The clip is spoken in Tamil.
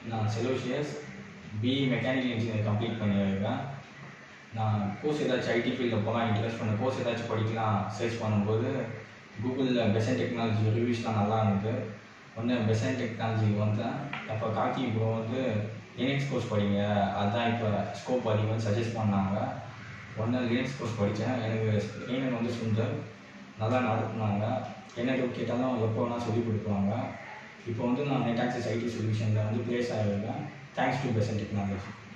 நான் செலோஷியஸ் பிஇ மெக்கானிக்கல் இன்ஜினியர் கம்ப்ளீட் பண்ணியிருக்கேன் நான் கோர்ஸ் ஏதாச்சும் ஐடி ஃபீல்டில் போகலாம் இன்ட்ரெஸ்ட் பண்ண கோர்ஸ் ஏதாச்சும் படிக்கலாம் சர்ச் பண்ணும்போது கூகுளில் பெசன் டெக்னாலஜி ரிவ்யூஸ்லாம் நல்லா இருந்தது ஒன்று பெசன் டெக்னாலஜி வந்தேன் அப்போ காக்கி ப்ரோ வந்து லினக்ஸ் கோர்ஸ் படிங்க அதுதான் இப்போ ஸ்கோப் அதிகம்னு சஜஸ்ட் பண்ணாங்க ஒன்று லினக்ஸ் கோர்ஸ் படித்தேன் எனக்கு ட்ரெயினர் வந்து சுந்தர் நல்லா நடத்துனாங்க என்ன டவுட் கேட்டாலும் எப்போ வேணால் சொல்லிக் கொடுப்பாங்க இப்போ வந்து நான் நெட் ஆக்சஸ் ஐடி சொல்யூஷனில் வந்து ப்ளேஸ் ஆகிருக்கேன் தேங்க்ஸ் டு பெசன் டெக்னாலஜி